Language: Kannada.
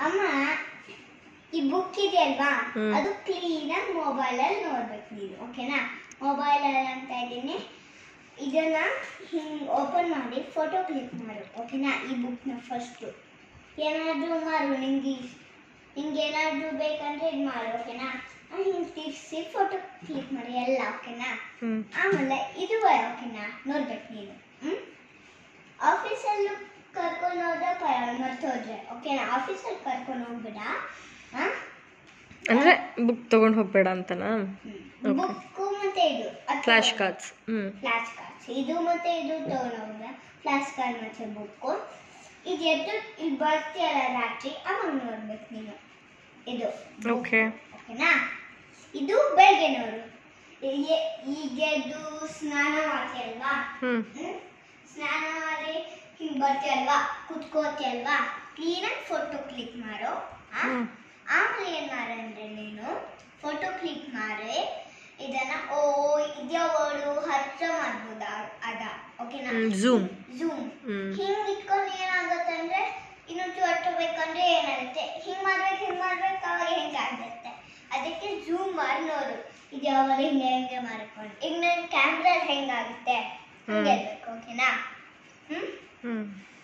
ಅಮ್ಮ ಈ ಬುಕ್ ಇದೆಯಲ್ವಾ ಹ್ಮ್. ಅದು ಕ್ಲೀನ್ ಆಗಿ ಮೊಬೈಲ್ ಅಲ್ಲಿ ನೋಡ್ಬೇಕು ನೀನು ಓಕೆನಾ ಮೊಬೈಲ್ ಅಲ್ಲಿ ಅಂತ ಇದ್ದೀನಿ ಇದನ್ನ ಹಿಂಗ್ ಓಪನ್ ಮಾಡಿ ಫೋಟೋ ಕ್ಲಿಕ್ ಮಾಡು ಓಕೆನಾ ಈ ಬುಕ್ನ ಫಸ್ಟು ಏನಾದರೂ ಮಾಡು ನಿಂಗೆ ನಿಂಗೆ ಏನಾದರೂ ಬೇಕಂದ್ರೆ ಇದು ಮಾಡು ಓಕೆನಾ ಹಿಂಗೆ ತಿರ್ಸಿ ಫೋಟೋ ಕ್ಲಿಕ್ ಮಾಡಿ ಎಲ್ಲ ಓಕೆನಾ ಹ್ಮ್ ಆಮೇಲೆ ಇದು ಓಕೆನಾ ನೋಡ್ಬೇಕು ನೀನು ಹ್ಮ್ ಆಫೀಸಲ್ಲೂ ಕರ್ಕೊಂಡು ಹೋದ್ರೆ ಮತ್ತೆ ಹೋದ್ರೆ ಓಕೆನಾ ಆಫೀಸಲ್ಲಿ ಕರ್ಕೊಂಡು ಹೋಗ್ಬೇಡ ಹಾಂ ಅಂದ್ರೆ ಬುಕ್ ತಗೊಂಡ್ ಹೋಗ್ಬೇಡ ಅಂತನಾ Okay. ಬುಕ್ಕು ಮತ್ತೆ ಇದು flash cards hmm flash cards ಇದು ಮತ್ತೆ ಇದು ತಗೊಂಡು ಹೋಗ್ಬೇಡ ಫ್ಲಾಶ್ ಕಾರ್ಡ್ ಮತ್ತೆ ಬುಕ್ಕು ಇದು ಎದ್ದು ಇಲ್ಲಿ ಬರ್ತೀಯಲ್ಲ ರಾತ್ರಿ ಅವಾಗ ನೋಡ್ಬೇಕು ನೀನು ಇದು ಓಕೆ ಓಕೆನಾ ಇದು ಬೆಳಗ್ಗೆ ನೋಡು ಈಗ ಈಗ ಎದ್ದು ಸ್ನಾನ ಮಾಡ್ತೀಯಲ್ವಾ ಹ್ಮ್ ಹ್ಮ್? ಸ್ನಾನ ಮಾಡಿ ಹಿಂಗ್ ಬರ್ತೀಯಲ್ವಾ ಕುತ್ಕೋತಿಯಲ್ವಾ ಕ್ಲೀನಾಗಿ ಫೋಟೋ ಕ್ಲಿಕ್ ಮಾಡು ಆ? ಹ್ಮ್. ಆಮೇಲೆ ಏನ್ ಮಾಡಂದ್ರೆ ನೀನು ಫೋಟೋ ಕ್ಲಿಕ್ ಮಾಡಿ ಇದನ್ನ ಓ ಇದ್ಯಾ ವರ್ಡು ಹತ್ರ ಮಾಡ್ಬೋದ ಅದ ಓಕೆನಾ ಝೂಮ್ ಝೂಮ್ ಹ್ಮ್ ಹಿಂಗ್ ಇಟ್ಕೊಂಡು ಏನಾಗುತ್ತಂದ್ರೆ ಇನ್ನೊಂದು ಹತ್ರ ಬೇಕಂದ್ರೆ ಏನಾಗುತ್ತೆ ಹಿಂಗ್ ಮಾಡ್ಬೇಕು ಹಿಂಗ್ ಮಾಡ್ಬೇಕು ಅವಾಗ ಹೆಂಗಾಗುತ್ತೆ ಅದಕ್ಕೆ ಝೂಮ್ ಮಾಡಿ ನೋಡು ಇದು ಯಾವಾಗ ಹಿಂಗೆ ಹಿಂಗೆ ಮಾಡ್ಕೊಂಡು ಈಗ ನನ್ನ ಕ್ಯಾಮ್ರಾ ಹೆಂಗಾಗುತ್ತೆ ಹಂಗೆ ಇರ್ಬೇಕು ಓಕೆನಾ ಹ್ಮ್ ಹ್ಮ್